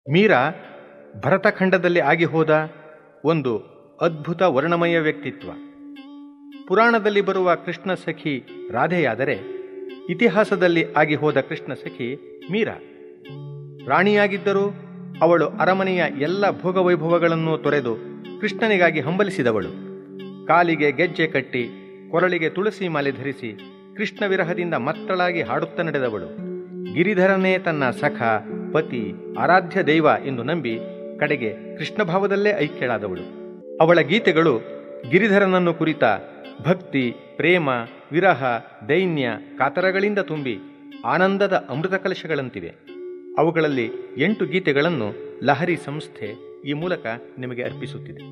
ಮೀರಾ ಭರತಖಂಡದಲ್ಲಿ ಆಗಿ ಹೋದ ಒಂದು ಅದ್ಭುತ ವರ್ಣಮಯ ವ್ಯಕ್ತಿತ್ವ ಪುರಾಣದಲ್ಲಿ ಬರುವ ಕೃಷ್ಣ ಸಖಿ ರಾಧೆಯಾದರೆ ಇತಿಹಾಸದಲ್ಲಿ ಆಗಿ ಹೋದ ಕೃಷ್ಣ ಸಖಿ ಮೀರಾ ರಾಣಿಯಾಗಿದ್ದರೂ ಅವಳು ಅರಮನೆಯ ಎಲ್ಲ ಭೋಗವೈಭವಗಳನ್ನು ತೊರೆದು ಕೃಷ್ಣನಿಗಾಗಿ ಹಂಬಲಿಸಿದವಳು ಕಾಲಿಗೆ ಗೆಜ್ಜೆ ಕಟ್ಟಿ ಕೊರಳಿಗೆ ತುಳಸಿ ಮಾಲೆ ಧರಿಸಿ ಕೃಷ್ಣ ವಿರಹದಿಂದ ಮತ್ತಳಾಗಿ ಹಾಡುತ್ತಾ ನಡೆದವಳು ಗಿರಿಧರನೇ ತನ್ನ ಸಖ ಪತಿ ಆರಾಧ್ಯ ದೈವ ಎಂದು ನಂಬಿ ಕಡೆಗೆ ಕೃಷ್ಣ ಭಾವದಲ್ಲೇ ಐಕ್ಯಳಾದವಳು ಅವಳ ಗೀತೆಗಳು ಗಿರಿಧರನನ್ನು ಕುರಿತ ಭಕ್ತಿ ಪ್ರೇಮ ವಿರಹ ದೈನ್ಯ ಕಾತರಗಳಿಂದ ತುಂಬಿ ಆನಂದದ ಅಮೃತ ಕಲಶಗಳಂತಿವೆ ಅವುಗಳಲ್ಲಿ ಎಂಟು ಗೀತೆಗಳನ್ನು ಲಹರಿ ಸಂಸ್ಥೆ ಈ ಮೂಲಕ ನಿಮಗೆ ಅರ್ಪಿಸುತ್ತಿದೆ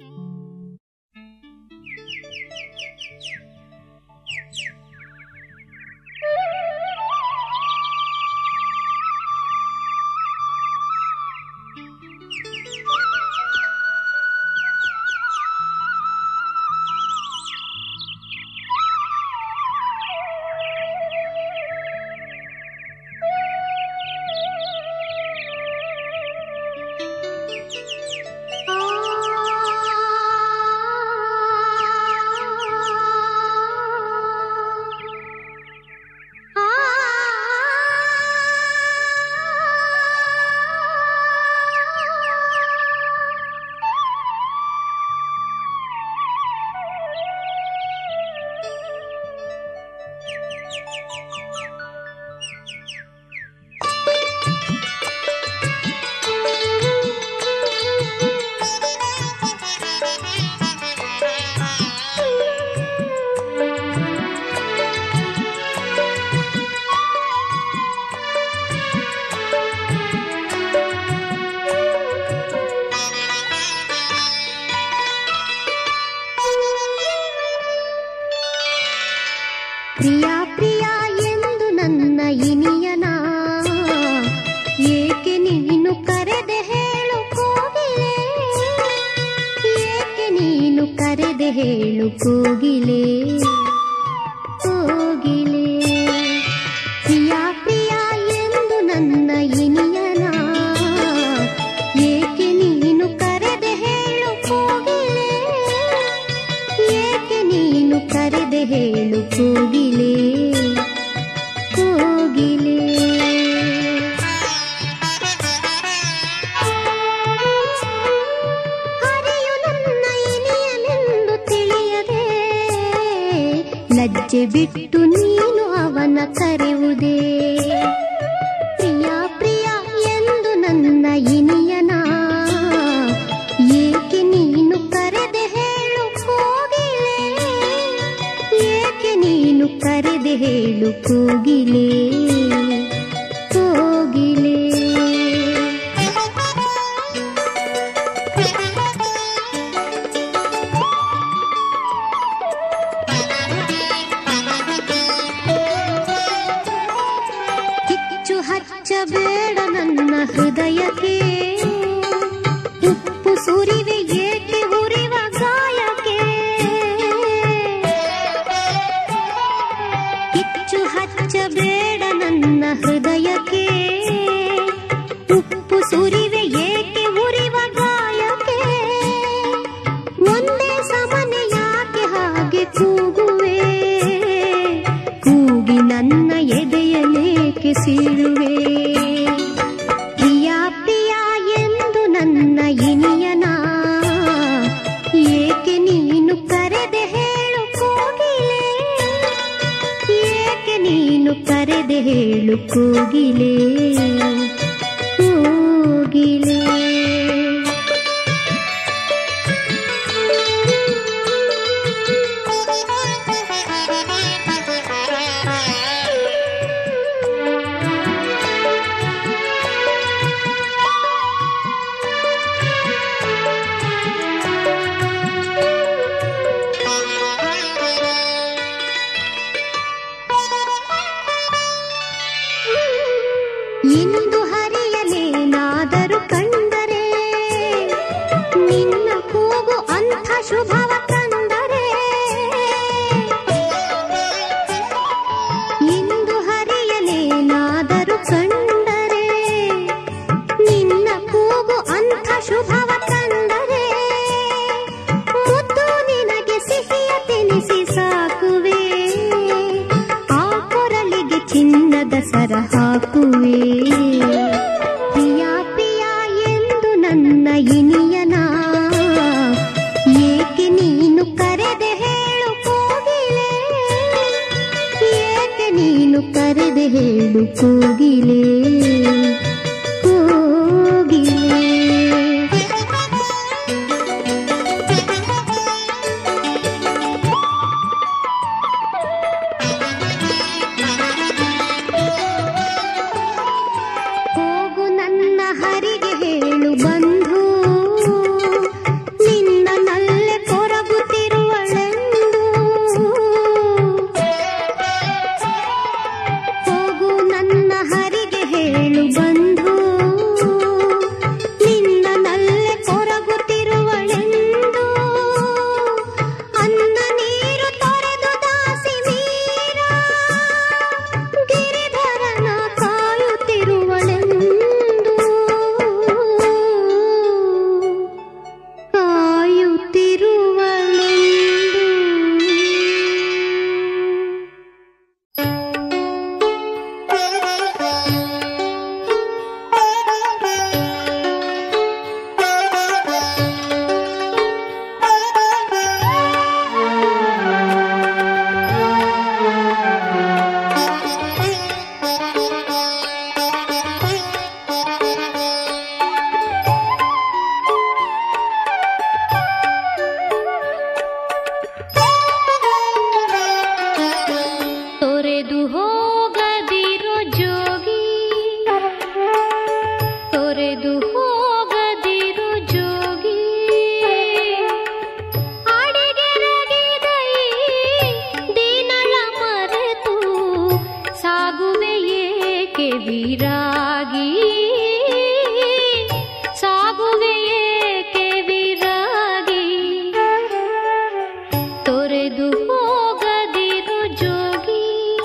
ಪ್ರಿಯ ಪ್ರಿಯ ಎಂದು ನನ್ನ ಇನಿಯನ ಏಕೆ ನೀನು ಕರೆದೆ ಹೇಳು ಕೋಗಿಲೆ ಏಕೆ ನೀನು ಕರೆದೆ ಹೇಳು ಕೋಗಿಲೆ ಕೋಗಿಲೆ ಪ್ರಿಯ ಪ್ರಿಯ ಎಂದು ನನ್ನ ಇನಿಯನ ಏಕೆ ನೀನು ಕರೆದೆ ಹೇಳು ಕೋಗಿಲೆ ಏಕೆ ನೀನು ಕರೆದೆ ಹೇಳು ಕೋಗಿಲೆ ಕೋಗಿಲೆ ಹರಿಯು ನನ್ನ ಇನಿಯನೆಂದು ತಿಳಿಯದೆ ಲಜ್ಜೆ ಬಿಟ್ಟು ನೀನು ಅವನ ಕರೆಯುವುದೇ ಪ್ರಿಯ ಪ್ರಿಯ ಎಂದು ನನ್ನ ಇನಿಯನ ಏಕೆ ನೀನು ಕರೆದೆ ಹೇಳು ಕೋಗಿಲೆ ಏಕೆ ನೀನು ಕರೆದೆ ಹೇಳು ಕೋಗಿಲೆ ಕೋಗಿಲೆ ಕಿಚ್ಚು ಹಚ್ಚಬೇಡ ನನ್ನ ಹೃದಯಕ್ಕೆ ಉಪ್ಪು ಸುರಿವೆ ಏಕೆ ಉರಿವ ಗಾಯಕ್ಕೆ ಕಿಚ್ಚು ಹಚ್ಚಬೇಡ ನನ್ನ ಹೃದಯಕ್ಕೆ ಉಪ್ಪು ಸುರಿವೆ ಏಕೆ ಉರಿವ ಗಾಯಕ್ಕೆ ಒಂದೇ ಸಮನೆ ಯಾಕೆ ಹಾಗೆ ಕೂಗುವೆ ಕೂಗಿ ನನ್ನ ಎದೆಯಲೇಕೆ ಸೀಳುವೆ ಪ್ರಿಯ ಪ್ರಿಯ ಎಂದು ನನ್ನ ಇನಿಯನ ಏಕೆ ನೀನು ಕರೆದೆ ಹೇಳು ಕೋಗಿಲೆ ಏಕೆ ನೀನು ಕರೆದೆ ಹೇಳು ಕೋಗಿಲೆ ಕೋಗಿಲೆ ಇಂದು ಸರ ಹಾಕುವೆ ಪ್ರಿಯ ಪ್ರಿಯ ಎಂದು ನನ್ನ ಇನಿಯನ ಏಕೆ ನೀನು ಕರೆದೆ ಹೇಳು ಕೋಗಿಲೆ ಏಕೆ ನೀನು ಕರೆದೆ ಹೇಳು ಕೋಗಿಲೆ ಹೋಗು ನನ್ನ ಹರಿಗೆ ಹೇಳು ಬಂಧು ನಿನ್ನ ನಲ್ಲೆ ಕೊರಗುತ್ತಿರುವಳೆಂದು ಹೋಗು ನನ್ನ ಹರಿಗೆ ಹೇಳು ಬಂಧು ನಿನ್ನ ನಲ್ಲೆ ಕೊರಗುತ್ತಿರುವಳೆಂದು ಅನ್ನ ನೀರು ತೊರೆದು ದಾಸಿ ಮೀರ ಗಿರಿಧರನ ಕಾಯುತ್ತಿರುವಳೆಂದು ಕಾಯುತ್ತಿರುವಳೆಂದು ತೊರೆದು ಹೋಗದಿರೋ ಜೋಗಿ ತೊರೆದು ಹೋಗದಿರೋ ಜೋಗಿ ಅಡಿಗೆರಗಿದೈ ದೀನಳ ಮರೆತು ಸಾಗುವೆ ಏಕೆ ವಿರಾಗಿ ಸಾಗುವೆ ಏಕೆ ವಿರಾಗಿ ತೊರೆದು ಹೋಗದಿರು ಜೋಗಿ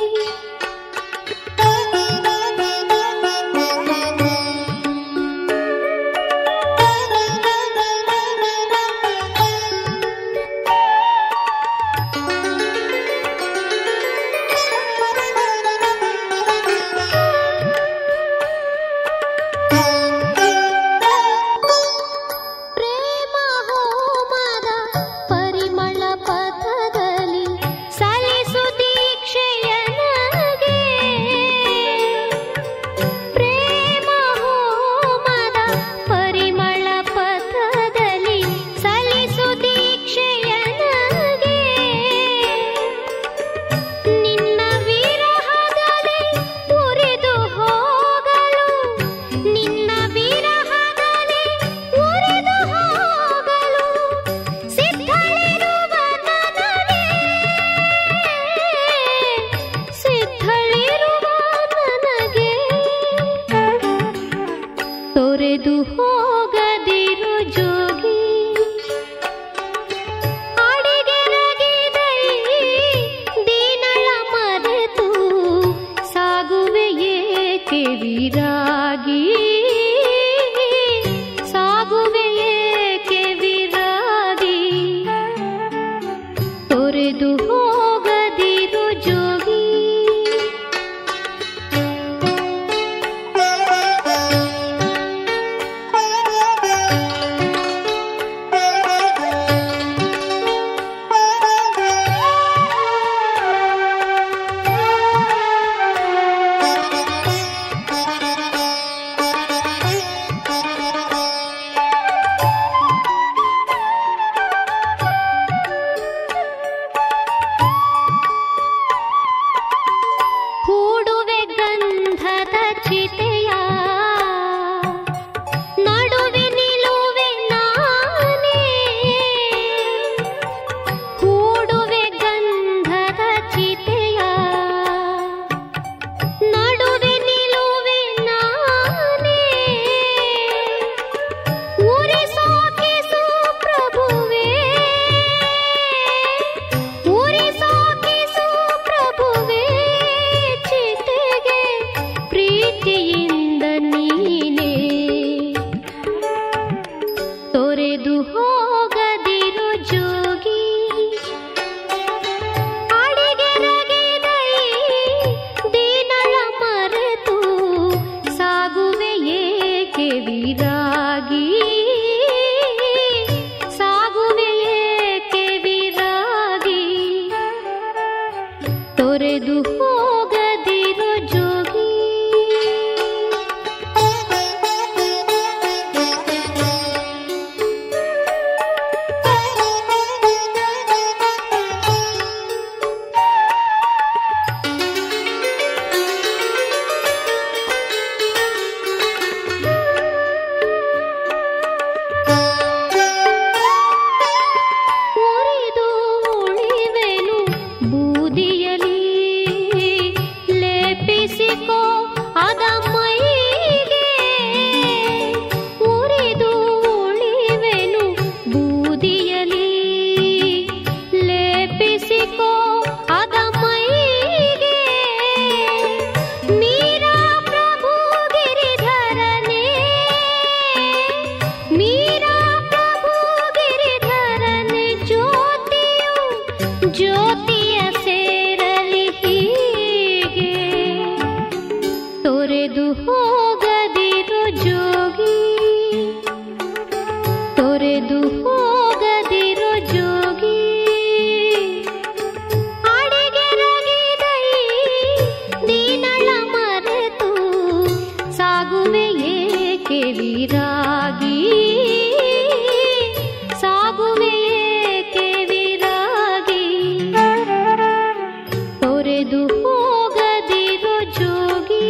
ಪ್ರೇಮ ಹೋಮದ ಪರಿಮಳ ಪಥದಲ್ಲಿ ಸಲ್ಲಿಸು ದೀಕ್ಷೆಯ ನನಗೆ ಪ್ರೇಮ ಹೋಮದ ಪರಿಮಳ ಪಥದಲ್ಲಿ ಸಲ್ಲಿಸು ದೀಕ್ಷೆಯ ನನಗೆ ನಿನ್ನ ವಿರಹದಲ್ಲಿ ಉರಿದು ಹೋಗಲು ನಿನ್ನ ವಿರಹದಲ್ಲಿ ಉರಿದು ಹೋಗಲು ಸಿದ್ಧಳಿರುವ ನನಗೆ ಸಿದ್ಧಳಿರುವ ನನಗೆ ತೊರೆದು ಹೋಗದಿರು ಜೋಗಿ ಅಡಿಗೆರಗಿದೈ ದೀನಳ ಮರೆತು ಸಾಗುವೆ ಏಕೆ ವಿರಾಗಿ ಸಾಗುವೆ ಏಕೆ ವಿರಾಗಿ ತೊರೆದು ಹೋಗದಿರು ಜೋಗಿ ವಿರಾಗಿ ಸಾಗುವೆ ಏಕೆ ವಿರಾಗಿ ತೊರೆದು ಹೋಗದಿರೋ ಜೋಗಿ ಉರಿದು ಉಳಿವೆನು ಬೂದಿಯಲಿ ಲೇಪಿಸಿಕೋ ಅದ ಮೈಗೆ ಉರಿದು ಉಳಿವೆನು ಬೂದಿಯಲಿ ಲೇಪಿಸಿಕೋ ಅದ ಮೈಗೆ ಮೀರಾ ಪ್ರಭು ಗಿರಿಧರನೇ ಮೀರಾ ಪ್ರಭು ಗಿರಿಧರನೆ ಜ್ಯೋತಿಯು ಜ್ಯೋತಿಯ ಸೇರಲಿ ಹೀಗೆ ತೊರೆದು ಹೋಗದಿರು ಜೋಗಿ ತೊರೆದು ಹೋಗದಿರು ಜೋಗಿ ಅಡಿಗೆರಗಿದೈ ದೀನಳ ಮರೆತು ಸಾಗುವೆ ಏಕೆ ವಿರಾಗಿ ಸಾಗುವೆ ಏಕೆ ವಿರಾಗಿ ತೊರೆದು ಹೋಗದಿರೋ ಜೋಗಿ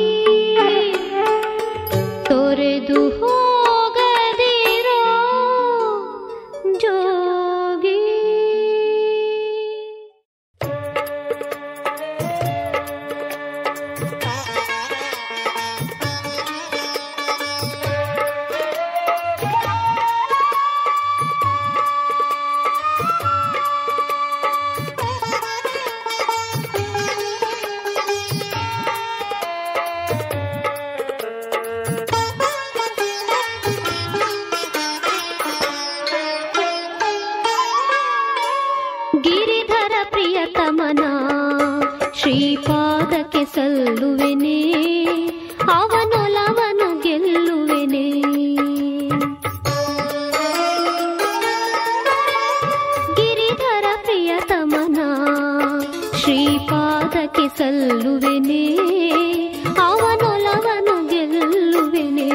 ತೊರೆದು ಹೋಗದಿರೋ ಜೋಗಿ ಗಿರಿಧರ ಪ್ರಿಯತಮನ ಶ್ರೀಪಾದಕ್ಕೆ ಸಲ್ಲುವೆನೆ ಅವನೊಲವನು ಗೆಲ್ಲುವೆನೆ ಗಿರಿಧರ ಪ್ರಿಯತಮನ ಶ್ರೀಪಾದಕ್ಕೆ ಸಲ್ಲುವೆನೆ ಅವನೊಲವನು ಗೆಲ್ಲುವೆನೆ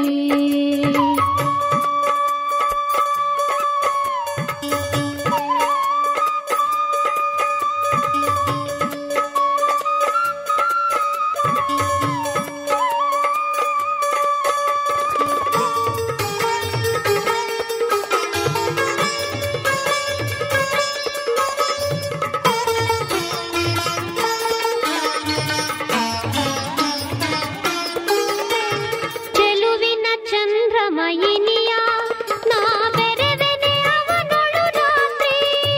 ಚೆಲುವಿನ ಚಂದ್ರಮಯಿನಿಯ ನಾ ಬೆರೆವೆನೆ ಅವನೊಳು ರಾತ್ರಿ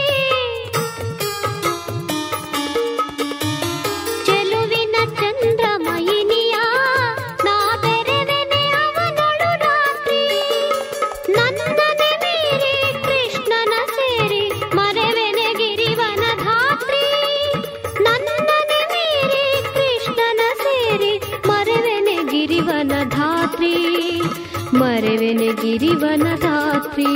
ಚೆಲುವಿನ ಚಂದ್ರಮಯಿನಿಯ ನಾ ಬೆರೆವೆನೆ ಅವನೊಳು ರಾತ್ರಿ ನನ್ನನೆ ಮೀರಿ ಕೃಷ್ಣನ ಸೇರಿ ಮರೆವೆನೆ ಗಿರಿವನ ಧಾತ್ರಿ ನನ್ನನೆ ಮೀರಿ ಕೃಷ್ಣನ ಸೇರಿ ಮರೆವೆನೆ ಗಿರಿವನ ಧಾತ್ರಿ ಮರೆವೆನೆ ಗಿರಿವನ ಧಾತ್ರಿ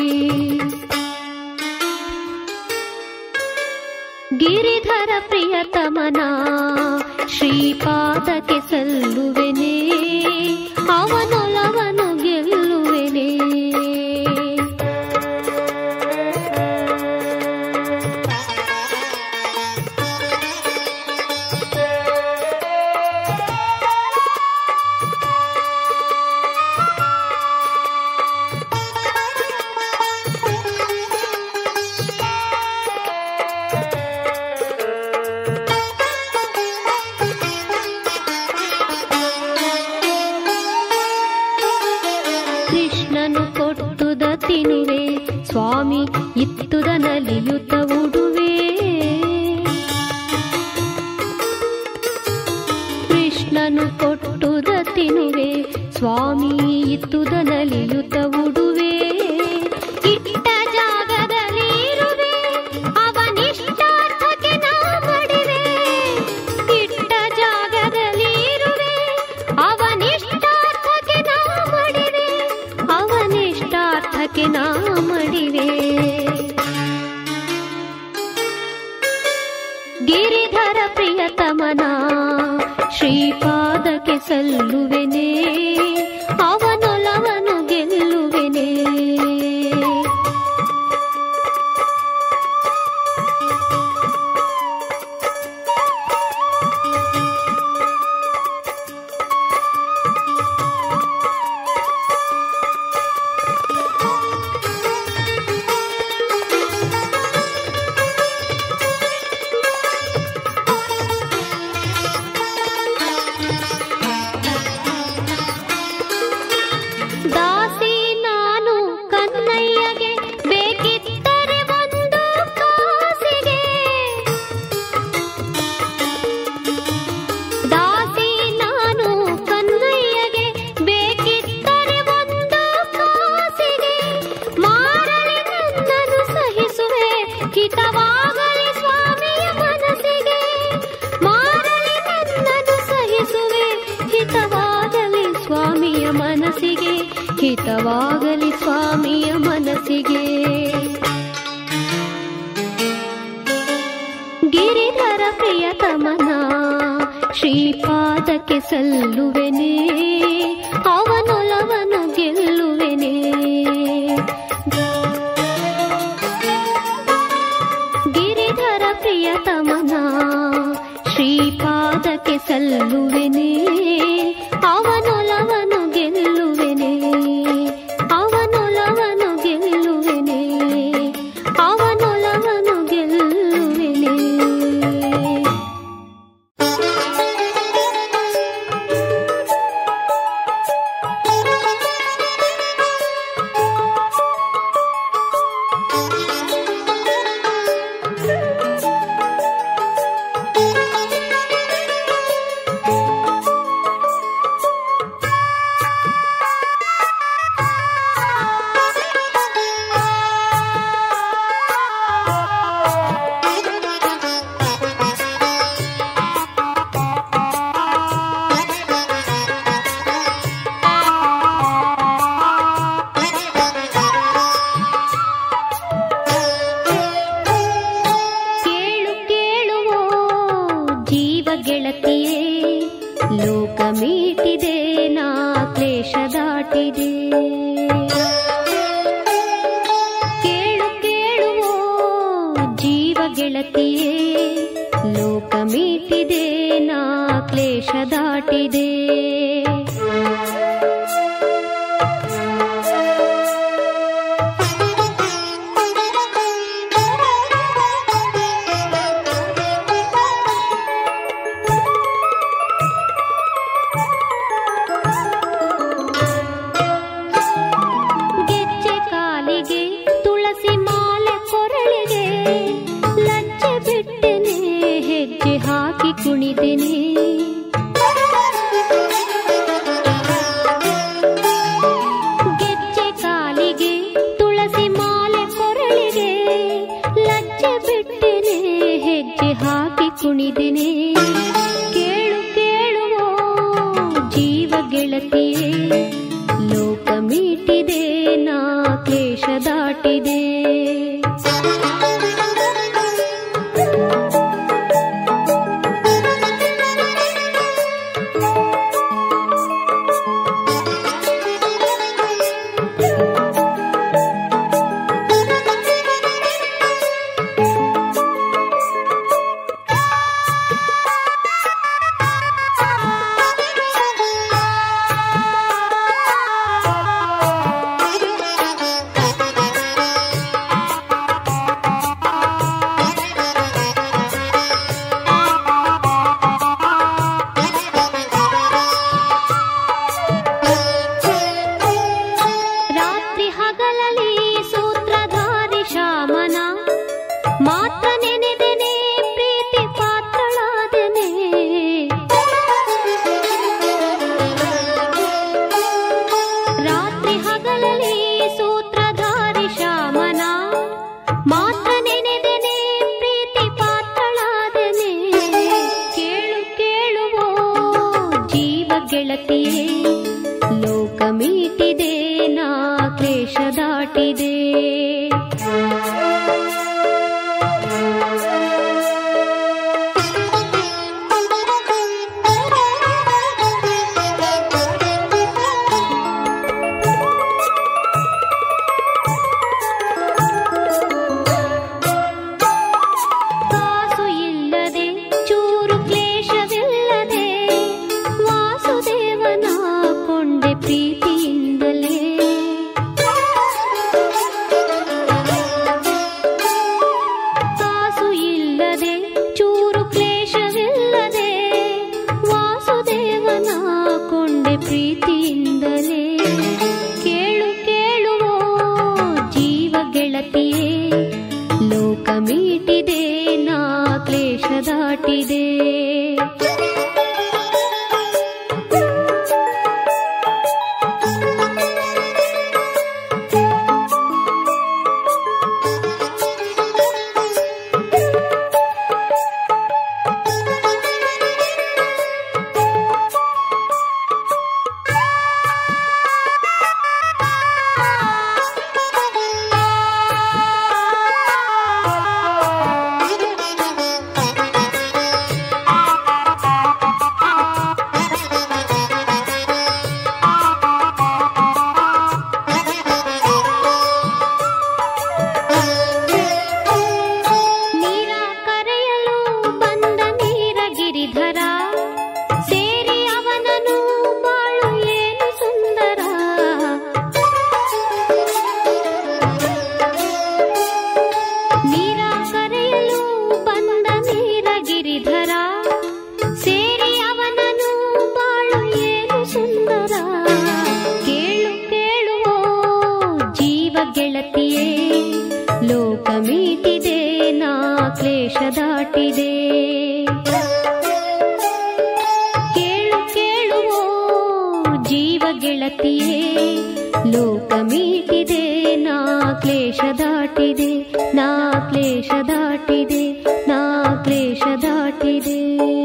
ಗಿರಿಧರ ಪ್ರಿಯತಮನ ಶ್ರೀಪಾದಕ್ಕೆ ಸಲ್ಲುವೆನೆ ಅವನೊಲವನು ಗೆಲ್ಲುವೆನೆ ಕೃಷ್ಣನು ಕೊಟ್ಟುದ ತಿನುವೆ ಸ್ವಾಮಿ ಇತ್ತುದ ನಲಿಯುತ್ತ ಉಡುವೆ ಕೃಷ್ಣನು ಕೊಟ್ಟುದ ತಿನುವೆ ಸ್ವಾಮಿ ಇತ್ತುದ ನಲಿಯುತ್ತ ಉಡುವೆ ಇಟ್ಟ ಜಾಗದಲ್ಲಿ ಇರುವೆ ಅವನಿಷ್ಟಾರ್ಥಕ್ಕೆ ನಾ ಮಡಿವೆ ಇಟ್ಟ ಜಾಗದಲ್ಲಿ ಇರುವೆ ಅವನಿಷ್ಟಾರ್ಥಕ್ಕೆ ನಾ ಮಡಿವೆ ಅವನ ಪಾದಕ್ಕೆ ನಾ ಮಡಿವೆ ಗಿರಿಧರ ಪ್ರಿಯತಮನ ಶ್ರೀಪಾದಕ್ಕೆ ಸಲ್ಲುವೆನೆ ಅವನೊಲವನು ಗೆಲ್ಲುವೆನೆ ದಾಸಿ ನಾನು ಕನ್ನಯ್ಯಗೆ ಬೇಕಿದ್ದರೆ ಒಂದು ಕಾಸಿಗೆ ದಾಸಿ ನಾನು ಕನ್ನಯ್ಯಗೆ ಬೇಕಿದ್ದರೆ ಒಂದು ಕಾಸಿಗೆ ಮಾರಲಿ ನನ್ನನ್ನು ಸಹಿಸುವೆ ಹಿತವಾಗಲಿ ಸ್ವಾಮಿಯ ಮನಸ್ಸಿಗೆ ಮಾರಲಿ ನನ್ನನ್ನು ಸಹಿಸುವೆ ಹಿತವಾಗಲಿ ಸ್ವಾಮಿಯ ಮನಸ್ಸಿಗೆ ಹಿತವಾಗಲಿ ಸ್ವಾಮಿಯ ಮನಸ್ಸಿಗೆ ಗಿರಿಧರ ಪ್ರಿಯತಮನ ಶ್ರೀಪಾದಕ್ಕೆ ಸಲ್ಲುವೆನೆ ಅವನೊಲವನು ಗೆಲ್ಲುವೆನೆ ಗಿರಿಧರ ಪ್ರಿಯತಮನ ಶ್ರೀಪಾದಕ್ಕೆ ಸಲ್ಲುವೆನೆ ಅವನೊಲವನು ಗೆಲ್ಲುವೆನೆ ಅವನೊಲವನು ಗೆಲ್ಲುವೆನೆ ಅವನೊಲವನು ಗೆಲ್ಲುವೆನೆ ಕೇಳು ಕೇಳುವೋ ಜೀವ ಗೆಳತಿಯೇ ಲೋಕ ಮೀಟಿದೆ ನಾ ಕ್ಲೇಶ ದಾಟಿದೆ ಕೇಳು ಕೇಳುವೋ ಜೀವ ಗೆಳತಿಯೇ ಲೋಕ ಮೀಟಿದೆ ನಾ ಕ್ಲೇಶ ದಾಟಿದೆ ಗೆಜ್ಜೆ ಕಾಲಿಗೆ ತುಳಸಿ ಮಾಲೆ ಕೊರಳಿಗೆ ಲಜ್ಜೆ ಬಿಟ್ಟೆನೆ ಹೆಜ್ಜೆ ಹಾಕಿ ಕುಣಿದೆನೆ ಗೆಜ್ಜೆ ಕಾಲಿಗೆ ತುಳಸಿ ಮಾಲೆ ಕೊರಳಿಗೆ ಲಜ್ಜೆ ಬಿಟ್ಟೆನೆ ಹೆಜ್ಜೆ ಹಾಕಿ ಕುಣಿದೆನೆ ಕೇಳು ಕೇಳುವೋ ಜೀವ ಗೆಳತಿಯೇ ಲೋಕ ಮೀಟಿದೆ ನಾ ಕ್ಲೇಶ ದಾಟಿದೆ ರಾತ್ರಿ ಹಗಲಲಿ ಸೂತ್ರಧಾರಿ ಶಾಮನ ಮಾತ್ರ ನೆನೆದೆನೆ ಪ್ರೀತಿ ಪಾತ್ರಳಾದೆನೆ ರಾತ್ರಿ ಹಗಲಲಿ ಸೂತ್ರಧಾರಿ ಶಾಮನ ಮಾತ್ರ ನೆನೆದೆನೆ ಪ್ರೀತಿ ಪಾತ್ರಳಾದೆನೆ ಕೇಳು ಕೇಳುವೋ ಜೀವ ಗೆಳತಿಯೇ ಲೋಕ ಮೀಟಿದೆ ನಾ ಕ್ಲೇಶ ದಾಟಿ ದಾಟಿದೆ ಕಾಸು ಇಲ್ಲದೆ ಚೂರು ಕ್ಲೇಶವಿಲ್ಲದೆ ವಾಸುದೇವನ ಕೊಂಡೆ ಪ್ರೀತಿಯಿಂದಲೇ ಕಾಸು ಇಲ್ಲದೆ ಚೂರು ಕ್ಲೇಶವಿಲ್ಲದೆ ವಾಸುದೇವನ ಕೊಂಡೆ ಪ್ರೀತಿಯಿಂದಲೇ ಕೇಳು ಕೇಳುವೋ ಜೀವ ಗೆಳತಿಯೇ ಲೋಕ ಮೀಟಿದೆ ನಾ ಕ್ಲೇಶ ದಾಟಿದೆ ನೀರ ಕರೆಯಲು ಬಂದ ನೀರ ಗಿರಿಧರ ಸೇರಿ ಅವನನು ಬಾಳು ಏನು ಸುಂದರ ನೀರ ಕರೆಯಲು ಬಂದ ನೀರ ಗಿರಿಧರ ಸೇರಿ ಅವನನು ಬಾಳು ಏನು ಸುಂದರ ಕೇಳು ಕೇಳುವೋ ಜೀವ ಗೆಳತಿಯೇ ಲೋಕ ಮೀಟಿದೆ ನಾ ಕ್ಲೇಶ ದಾಟಿದೆ ಕೇಳು ಕೇಳುವೋ ಜೀವ ಗೆಳತಿಯೇ ಲೋಕ ಮೀಟಿದೆ ನಾ ಕ್ಲೇಶ ದಾಟಿದೆ ನಾ ಕ್ಲೇಶ ದಾಟಿದೆ ನಾ ಕ್ಲೇಶ ದಾಟಿದೆ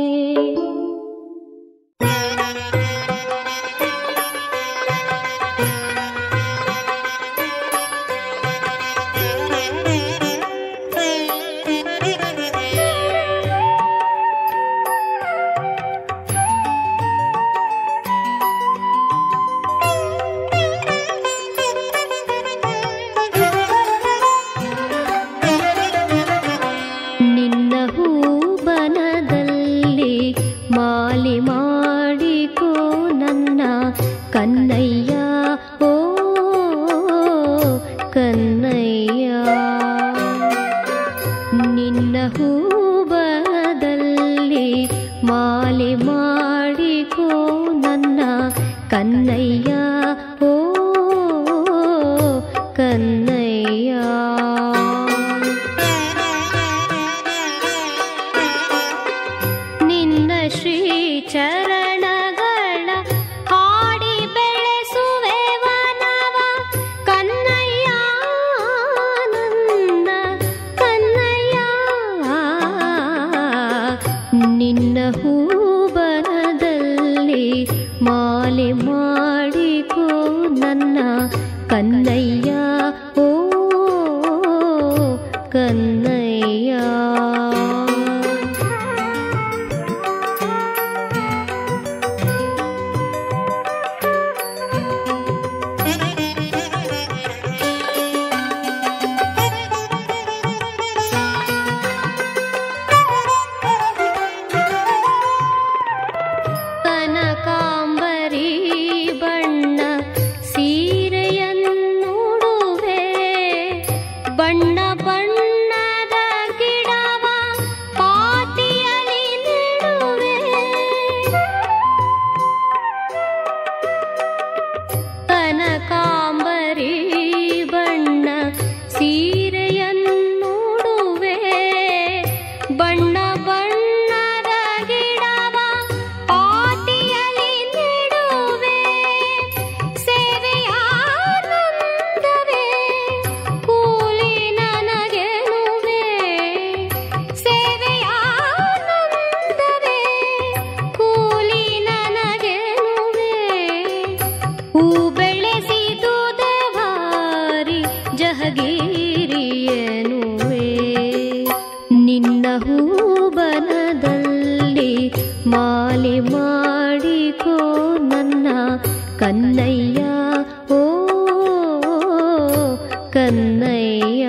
ನಿನ್ನ ಹೂಬನದಲ್ಲಿ ಮಾಲಿ ಮಾಡಿಕೋ ನನ್ನ ಕನ್ನಯ್ಯ ಓ ಕನ್ನಯ್ಯ ನಿನ್ನ ಹೂಬನದಲ್ಲಿ ಮಾಲಿ ಮಾಡಿಕೋ ನನ್ನ ಕನ್ನಯ್ಯ ಓ ಕನ್ನಯ್ಯ ನಿನ್ನ ಶ್ರೀ ಚರಣಗಳ ಹಾಡಿ ಬೆಳೆಸುವೆ ವನವ ಕನ್ನಯ್ಯ ನನ್ನ ಕನ್ನಯ್ಯ ನಿನ್ನ ಹೂಬನದಲ್ಲಿ ಮಾಲೆ ಮಾಡಿಕೋ ನನ್ನ ಕನ್ನಯ್ಯ ಓ ಕನ್ನಯ್ಯ ಕನಕಾಂಬರಿ ಬಣ್ಣ ಸೀರೆಯನ್ನುಡುವೆ ಬಣ್ಣ ಬಣ್ಣದ ಗಿಡವ ಸಹಗೀರಿಯನುವೆ ನಿನ್ನ ಹೂಬನದಲ್ಲಿ ಮಾಲೆ ಮಾಡಿಕೋ ನನ್ನ ಕನ್ನಯ್ಯ ಓ ಕನ್ನಯ್ಯ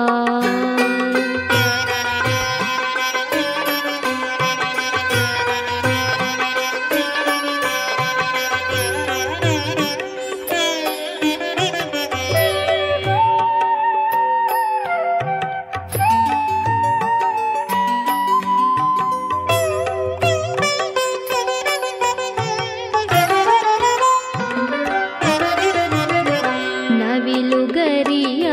ನವಿಲುಗರಿಯ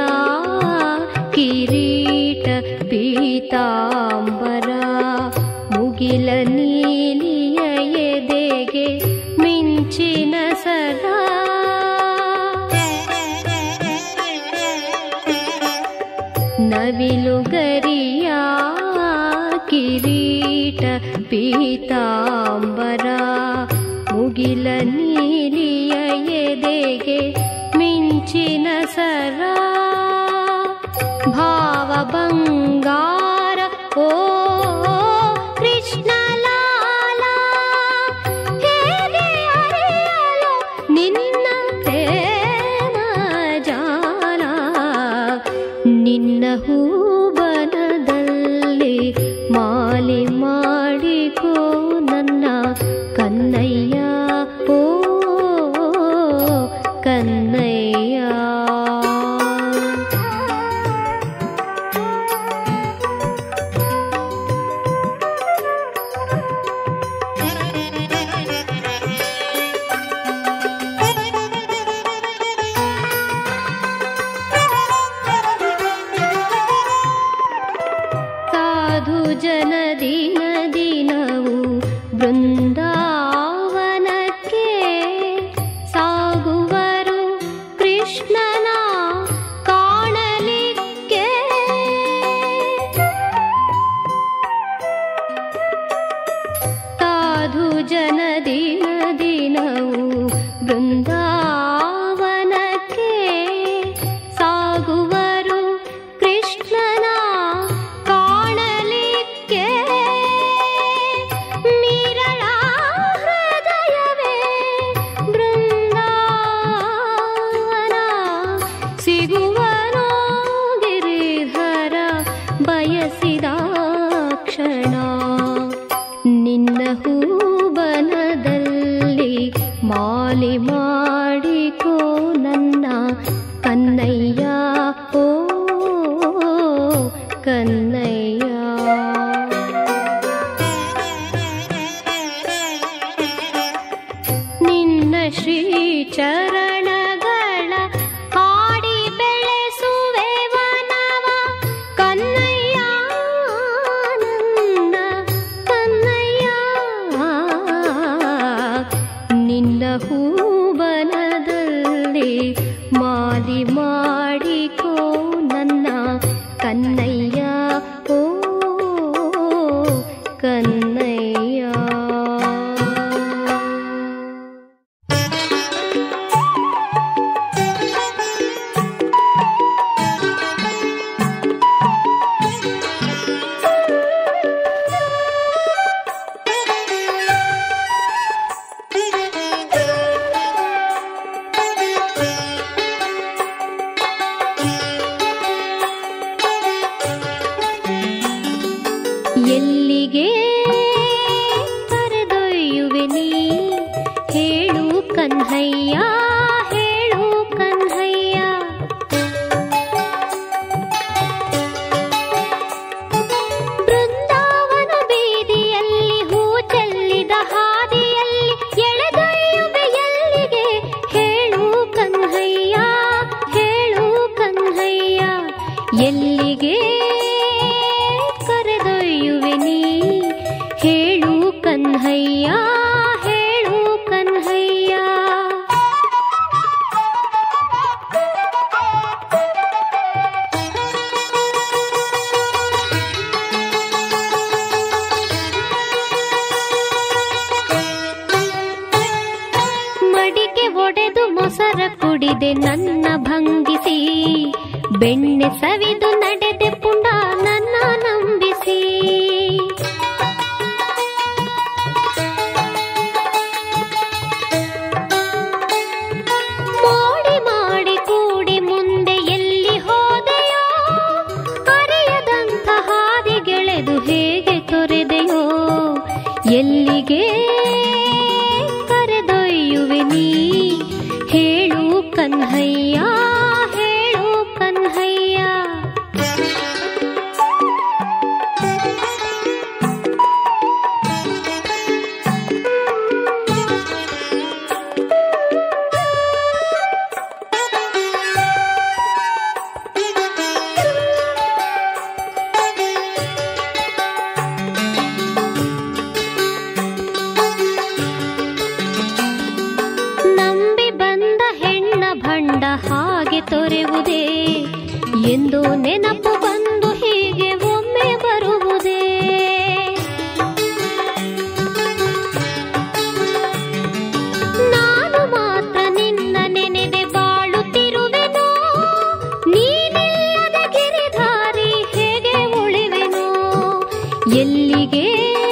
ಕಿರೀಟ ಪೀತಾಂಬರ ಮುಗಿಲ ನೀಲಿಯ ಎದೆಗೆ ಮಿಂಚಿನ ಸದಾ ನವಿಲುಗರಿಯ ಕಿರೀಟ ಪೀತಾಂಬರ ಮುಗಿಲ ನೀಲಿಯ ಎದೆಗೆ ಮಿಂಚಿನ ಸರ ಭಾವ ಬಂಗಾರ ಓ ಕೃಷ್ಣಲಾಲ ಹೇಗೆ ಅರಿಯಲು ನಿನ್ನ ಪ್ರೇಮ ಜಾಲ ನಿನ್ನ ಹೂಬನದಲ್ಲಿ ಮಾಲೆ ಮಾಡಿಕೋ ನನ್ನ ಕನ್ನಯ್ಯ ಓ ಕನ್ನಯ್ಯ ಸಾಧು ಜನ ದಿನ ದಿನವು ಬೃಂದಾವನಕ್ಕೆ ಸಾಗುವರು ಕೃಷ್ಣನ ಕಾಣಲಿಕ್ಕೆ ಸಾಧು ಜನ ದಿನ ದಿನವು ಬೃಂದಾವನಕ್ಕೆ ಸಾಗುವರು ಕೃಷ್ಣನ ಕಾಣಲಿಕ್ಕೆ ಮೀರಳ ಹೃದಯವೇ ಬೃಂದಾವನ ಸಿಗುವನೋ ಗಿರಿಧರ ಬಯಸಿದ ಕ್ಷಣ ನಿನ್ನ ಹೂಬನದಲ್ಲಿ ಮಾಲೆ ಮಾಡಿಕೋ ನನ್ನ ಕನ್ನಯ್ಯ ಓ ಕನ್ನಯ್ಯ ನಿನ್ನ ಶ್ರೀ ಚರಣಗಳ ಹಾಡಿ ಬೆಳೆಸುವೆ ವನವ ಕನ್ನಯ್ಯ ನನ್ನ ಕನ್ನಯ್ಯ ನಿನ್ನ ಹೂಬನದಲ್ಲಿ ಮಾಲಿ ಮಾಡಿಕೋ ನನ್ನ ಕನ್ನಯ್ಯ ಓ ಕನ್ನಯ್ಯ ಎಲ್ಲಿಗೆ ಕರೆದೊಯ್ಯುವೆ ನೀ ಹೇಳು ಕನ್ಹಯ್ಯ ಹೇಳು ಕನ್ಹಯ್ಯ ಬೃಂದಾವನ ಬೀದಿಯಲ್ಲಿ ಹೂ ಚೆಲ್ಲಿದ ಹಾದಿಯಲ್ಲಿ ಎಳೆದೊಯ್ಯುವೆ ಎಲ್ಲಿಗೆ ಹೇಳು ಕನ್ಹಯ್ಯ ಹೇಳು ಕನ್ಹಯ್ಯ ಎಲ್ಲಿಗೆ ಕರೆದೊಯ್ಯುವೆ ನೀ ಹೇಳು ಕನ್ಹಯ್ಯ ಹೇಳು ಕನ್ಹಯ್ಯ ಮಡಿಕೆ ಒಡೆದು ಮೊಸರ ಕುಡಿದೆ ನನ್ನ ಭಂಗಿಸಿ ಬೆಣ್ಣೆ ಸವಿದು ನಡೆದೆ ಪುಂಡ ನನ್ನ ನಂಬಿಸಿ ಮೋಡಿ ಮಾಡಿ ಕೂಡಿ ಮುಂದೆ ಎಲ್ಲಿ ಹೋದೆಯೋ ಅರಿಯದಂಥ ಹಾದಿಗೆಳೆದು ಹೇಗೆ ತೊರೆದೆಯೋ ಎಲ್ಲಿಗೆ ಕರೆದೊಯ್ಯುವೆ ನೀ ಹೇಳು ಕನ್ಹಯ್ಯ ಹೇಳು ಕನ್ಹಯ್ಯ ನಂಬಿ ಬಂದ ಹೆಣ್ಣ ಭಂಡ ಹಾಗೆ ತೊರೆವುದೇ ಎಂದು ನೆನಪು ಬಂದು ಹೀಗೆ ಒಮ್ಮೆ ಬರುವುದೇ ನಾನು ಮಾತ್ರ ನಿನ್ನ ನೆನೆದೆ ಬಾಳುತ್ತಿರುವೆನೋ ನೀನಿಲ್ಲದ ಗಿರಿಧಾರಿ ಹೇಗೆ ಉಳಿವೆನೋ ಎಲ್ಲಿಗೆ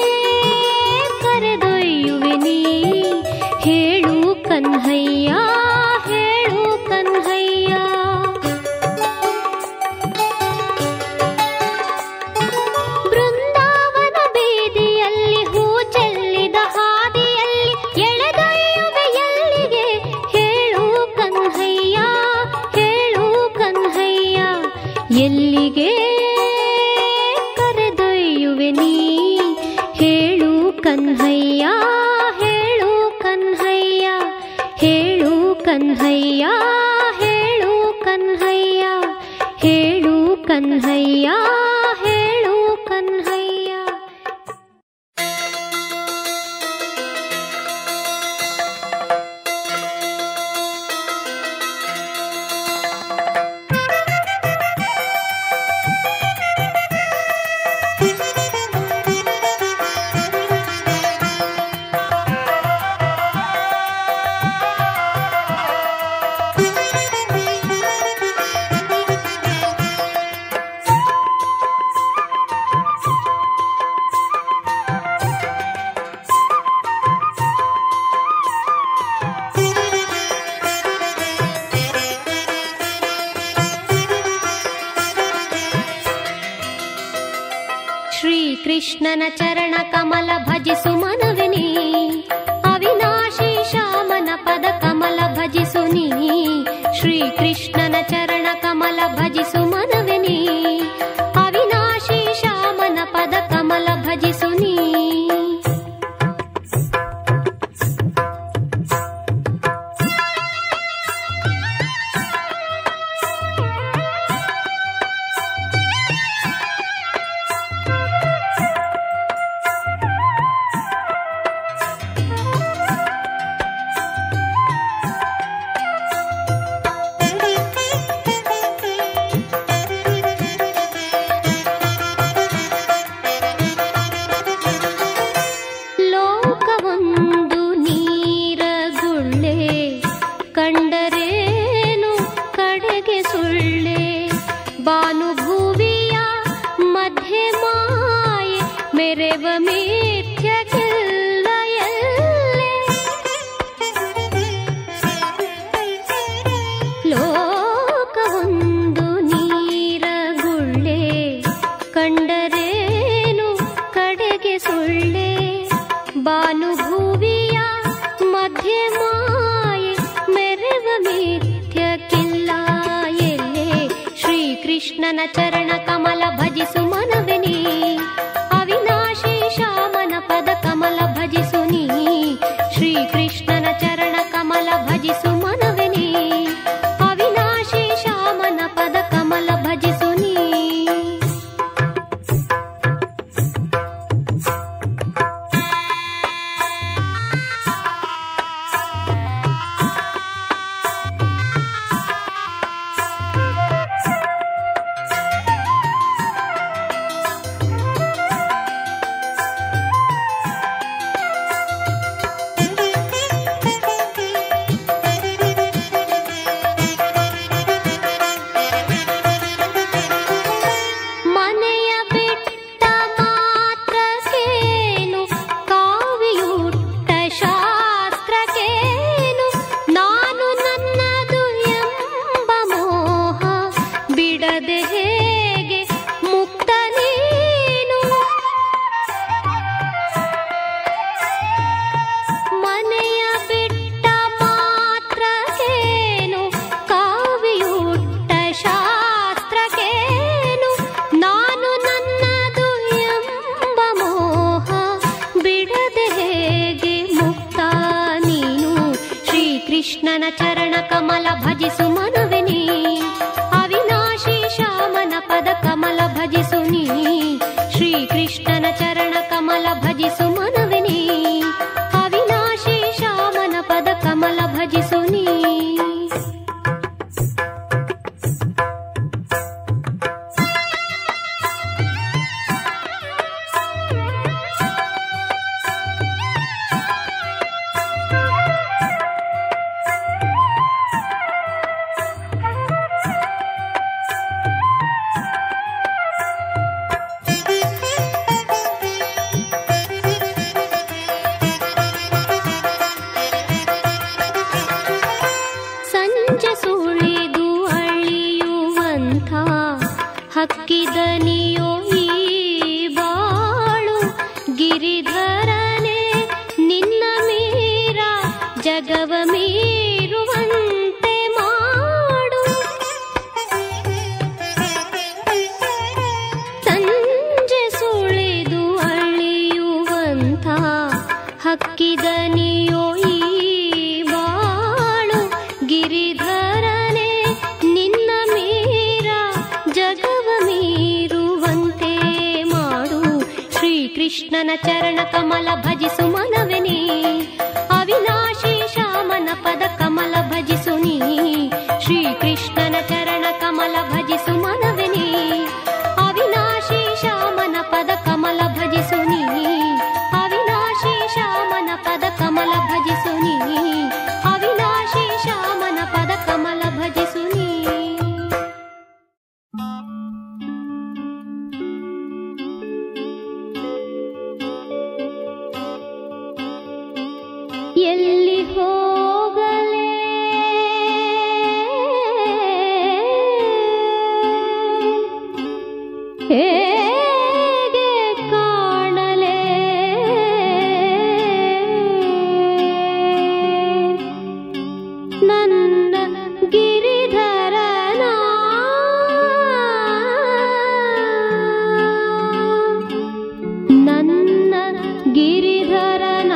ಕರೆದೊಯ್ಯುವೆ ನೀ ಹೇಳು ಕನ್ಹಯ್ಯ ಹೇಳು ಕನ್ಹಯ್ಯ ಬೃಂದಾವನ ಬೀದಿಯಲ್ಲಿ ಹೂ ಚೆಲ್ಲಿದ ಹಾದಿಯಲ್ಲಿ ಎಳೆದೊಯ್ಯುವೆ ಎಲ್ಲಿಗೆ ಹೇಳು ಕನ್ಹಯ್ಯ ಹೇಳು ಕನ್ಹಯ್ಯ ಎಲ್ಲಿಗೆ ಕರೆದೊಯ್ಯುವೆ ನೀ ಹೇಳು ಕನ್ಹಯ್ಯ ಹೇಳು ಕನ್ಹಯ್ಯ ಹೇಳು ಕನ್ಹಯ್ಯ ಹೇಳು ಕನ್ಹಯ್ಯ ಹೇಳು ಕನ್ಹಯ್ಯ ಹೇಳು ಕನ್ಹಯ್ಯ ಶ್ರೀಕೃಷ್ಣನ ಚರಣ ಕಮಲ ಭಜಿಸು ಮನವಿನಿ ಅವಿನಾಶಿ ಶ್ಯಾಮನ ಪದ ಕಮಲ ಭಜಿಸು ನೀ ಶ್ರೀಕೃಷ್ಣನ ಚರಣ ಕಮಲ ಭಜಿಸು ಮನವಿನಿ ಅವಿನಾಶಿ ಶ್ಯಾಮನ ಪದ ಕಮಲ ಭಜಿಸು ನೀ ಲೋಕವೊಂದು ನೀರಗುಳ್ಳೆ ಕಂಡರೇನು ಕಡೆಗೆ ಸುಳ್ಳೆ ಬಾನುಭುವಿಯ ಮಧ್ಯೆ ಮಾಯೆ ಮೆರೆವ ಮಿಥ್ಯಕ್ಕಿಲ್ಲ ಎಲ್ಲೆ ಲೋಕವೊಂದು ನೀರಗುಳ್ಳೆ ಕಂಡರೇನು ಕಡೆಗೆ ಸುಳ್ಳೆ ಬಾನುಭುವಿಯ ಮಧ್ಯೆ ಮಾಯೆ ಮೆರೆವ ಮಿಥ್ಯಕ್ಕಿಲ್ಲ ಎಲ್ಲೆ ಶ್ರೀಕೃಷ್ಣನ ಚರಣ ಕಮಲ ಭಜಿಸು ಮನವೆನಿ ಅವಿನಾಶಿ ಶ್ಯಾಮನ ಪದ ಕಮಲ ಭಜಿಸು ನೀ ಶ್ರೀಕೃಷ್ಣನ ಚರಣ ಕಮಲ ಭಜಿಸು ಮನವೆನಿ ಅವಿನಾಶಿ ಶ್ಯಾಮನ ಪದ ಕಮಲ ಭಜಿಸು ನೀ ಕಮಲ ಭಜಿಸು ಮನವೆ ನೀ ಅವಿನಾಶಿ ಶ್ಯಾಮನ ಪದ ಕಮಲ ಭಜಿಸು ನೀ ಶ್ರೀಕೃಷ್ಣನ ಚರಣ ಕಮಲ ಭಜಿಸು ಮನವೆ ನೀ ಅವಿನಾಶಿ ಶ್ಯಾಮನ ಪದ ಕಮಲ ಭಜಿಸು ನೀ ಸಂಜೆ ಸುಳಿದು ಅಳಿಯುವಂಥ ಹಕ್ಕಿದನಿಯೋ ಈ ಬಾಳು ಗಿರಿಧರನೆ ನಿನ್ನ ಮೀರ ಜಗವ ಮೀರುವಂತೆ ಮಾಡು ಸಂಜೆ ಸುಳಿದು ಅಳಿಯುವಂಥ ಹಕ್ಕಿದನಿಯೋ ಈ ಬಾಳು ಗಿರಿಧರನೆ ನಿನ್ನ ಮೀರ ಜಗವ ಮೀರುವಂತೆ ಮಾಡು ಶ್ರೀಕೃಷ್ಣನ ಚರಣ ಕಮಲ ಭಜಿಸು ಮನವೆ ನೀ ಅವಿನಾಶಿ ಶ್ಯಾಮನ ಪದ ಕಮಲ ಭಜಿಸು ನೀ ಶ್ರೀಕೃಷ್ಣನ ಚರಣ ಕಮಲ ಭಜಿಸು ಮನವೆ ನೀ ಅವಿನಾಶಿ ಶ್ಯಾಮನ ಪದ ಕಮಲ ಭಜಿಸು ನೀ ಅವಿನಾಶಿ ಶ್ಯಾಮನ ಪದ ಕಮಲ ಭಜಿಸು ನೀ ಅವಿನಾಶಿ ಶ್ಯಾಮನ ಪದ ಕಮಲ ಭಜಿಸು ನೀ ಎಲ್ಲಿ ಹೋಗಲೇ ಹೇಗೆ ಕಾಣಲೇ ನನ್ನ ಗಿರಿಧರನ ನನ್ನ ಗಿರಿಧರನ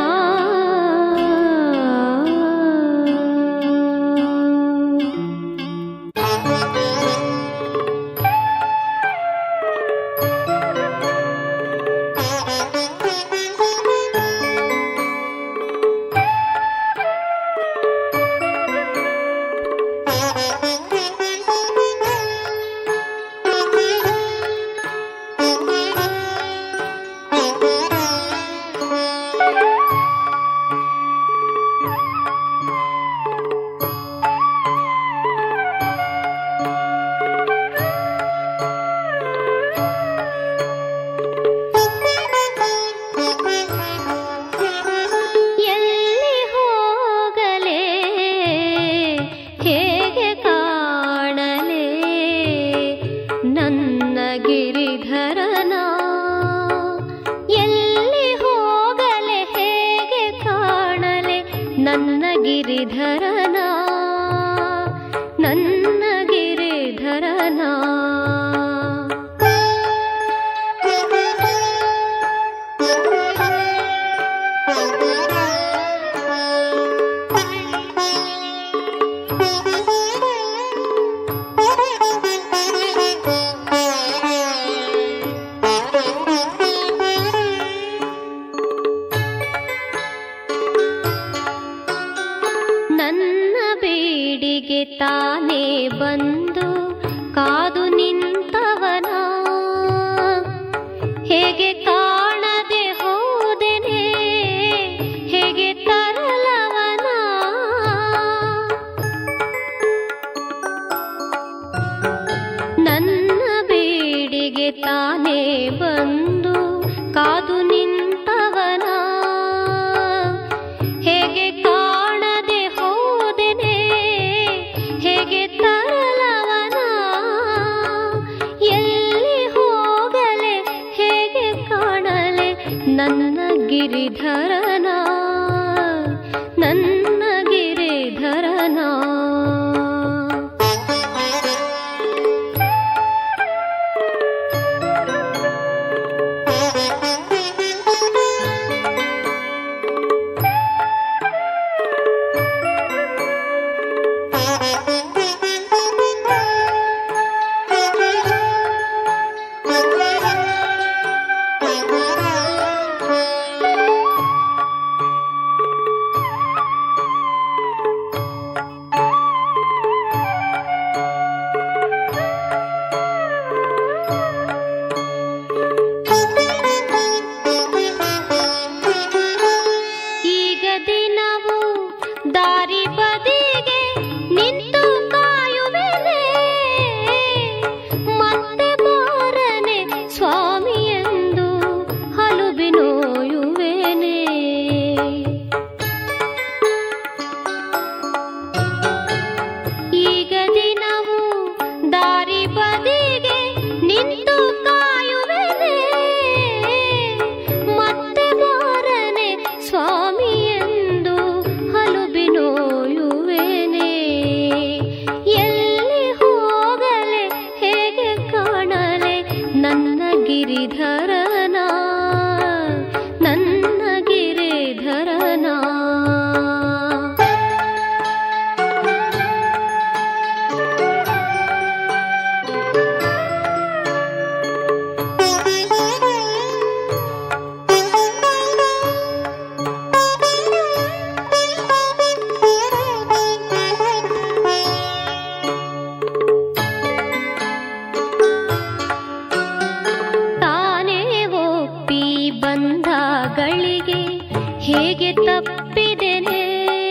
ಎಲ್ಲಿ ಹೋಗಲೇ ಹೇಗೆ ಕಾಣಲೇ ನನ್ನ ಗಿರಿಧರನ ಎಲ್ಲಿ ಹೋಗಲೇ ಹೇಗೆ ಕಾಣಲೆ ನನ್ನ ಗಿರಿಧರನ ನನ್ನ ಗಿರಿಧರನ ನನ್ನ ಬದಿಗೆ ನಿಂತು ಕಾಯುವೆನೆ ಮತ್ತೆ ಬಾರನೆ ಸ್ವಾಮಿ ಎಂದು ಹಲುಬಿ ನೋಯುವೆನೆ ಎಲ್ಲಿ ಹೋಗಲೆ ಹೇಗೆ ಕಾಣಲೆ ನನ್ನ ಗಿರಿಧರನ ನನ್ನ ಗಿರಿಧರನ ತಾನೇ ಒಪ್ಪಿ ಬಂಧಗಳಿಗೆ ಹೇಗೆ ತಪ್ಪಿದೆನೆ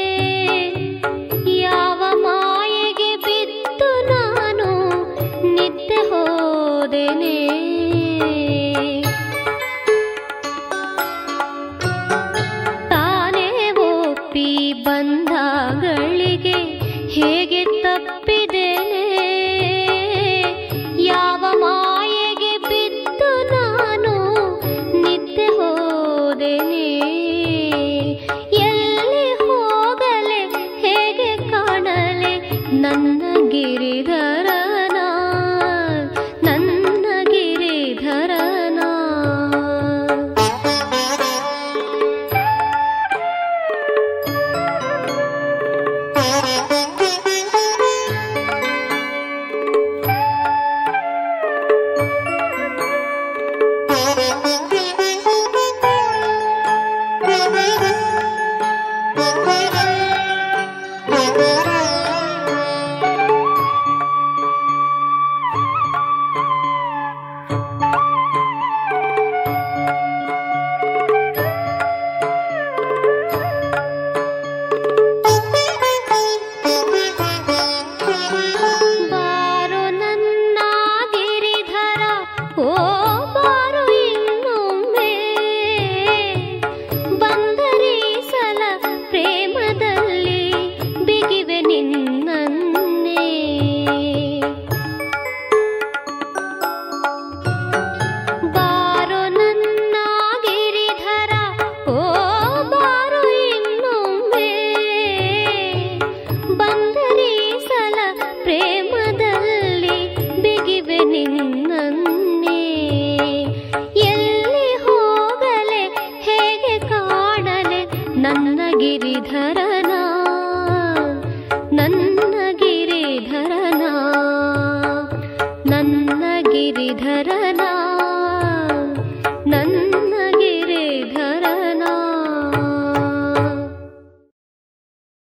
ಯಾವ ಮಾಯೆಗೆ ಬಿದ್ದು ನಾನು ನಿದ್ದೆ ಹೋದೆನೆ